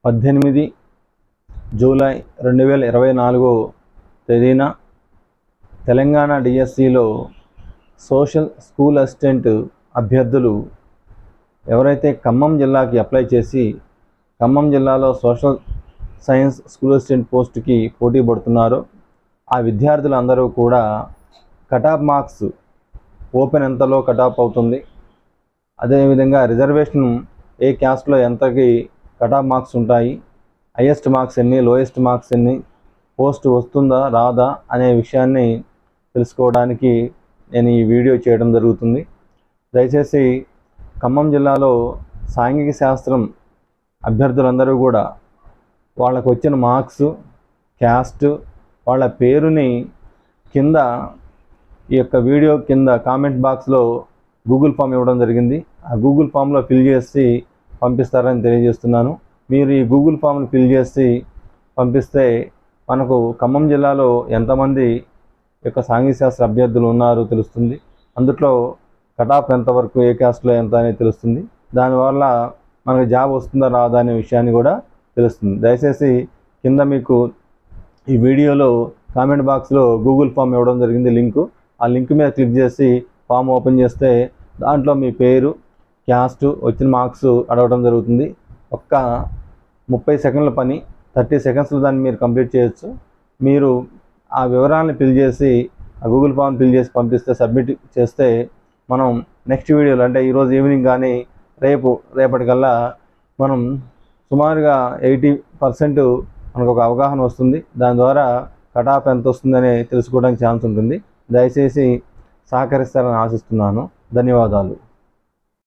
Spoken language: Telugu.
పద్దెనిమిది జూలై రెండు వేల ఇరవై నాలుగో తేదీన తెలంగాణ డిఎస్సిలో సోషల్ స్కూల్ అసిస్టెంట్ అభ్యర్థులు ఎవరైతే ఖమ్మం జిల్లాకి అప్లై చేసి ఖమ్మం జిల్లాలో సోషల్ సైన్స్ స్కూల్ అసిస్టెంట్ పోస్ట్కి పోటీ పడుతున్నారో ఆ విద్యార్థులందరూ కూడా కటాఫ్ మార్క్స్ ఓపెన్ ఎంతలో కటాఫ్ అవుతుంది అదేవిధంగా రిజర్వేషన్ ఏ క్యాస్ట్లో ఎంతకి కటాఫ్ మార్క్స్ ఉంటాయి హైయెస్ట్ మార్క్స్ ఎన్ని లోయెస్ట్ మార్క్స్ ఎన్ని పోస్ట్ వస్తుందా రాదా అనే విషయాన్ని తెలుసుకోవడానికి నేను ఈ వీడియో చేయడం జరుగుతుంది దయచేసి ఖమ్మం జిల్లాలో సాంఘిక శాస్త్రం అభ్యర్థులందరూ కూడా వాళ్ళకు వచ్చిన మార్క్స్ క్యాస్ట్ వాళ్ళ పేరుని కింద ఈ యొక్క వీడియో కింద కామెంట్ బాక్స్లో గూగుల్ ఫామ్ ఇవ్వడం జరిగింది ఆ గూగుల్ ఫామ్లో ఫిల్ చేసి పంపిస్తారని తెలియజేస్తున్నాను మీరు ఈ గూగుల్ ఫామ్ని ఫిల్ చేసి పంపిస్తే మనకు ఖమ్మం జిల్లాలో ఎంతమంది యొక్క సాంఘిక శాస్త్ర అభ్యర్థులు ఉన్నారో తెలుస్తుంది అందుట్లో కటాఫ్ ఎంతవరకు ఏ క్యాస్ట్లో ఎంత అనేది తెలుస్తుంది దానివల్ల మనకు జాబ్ వస్తుందా రాదా అనే విషయాన్ని కూడా తెలుస్తుంది దయచేసి కింద మీకు ఈ వీడియోలో కామెంట్ బాక్స్లో గూగుల్ ఫామ్ ఇవ్వడం జరిగింది లింకు ఆ లింక్ మీద క్లిక్ చేసి ఫామ్ ఓపెన్ చేస్తే దాంట్లో మీ పేరు క్యాస్ట్ వచ్చిన మార్క్స్ అడగడం జరుగుతుంది ఒక్క ముప్పై సెకండ్ల పని థర్టీ సెకండ్స్లో దాన్ని మీరు కంప్లీట్ చేయొచ్చు మీరు ఆ వివరాలను ఫిల్ చేసి ఆ గూగుల్ ఫామ్ ఫిల్ చేసి పంపిస్తే సబ్మిట్ చేస్తే మనం నెక్స్ట్ వీడియోలో అంటే ఈరోజు ఈవినింగ్ కానీ రేపు రేపటికల్లా మనం సుమారుగా ఎయిటీ పర్సెంట్ మనకు ఒక అవగాహన వస్తుంది దాని ద్వారా కటాఫ్ ఎంత వస్తుందని తెలుసుకోవడానికి ఛాన్స్ ఉంటుంది దయచేసి సహకరిస్తారని ఆశిస్తున్నాను ధన్యవాదాలు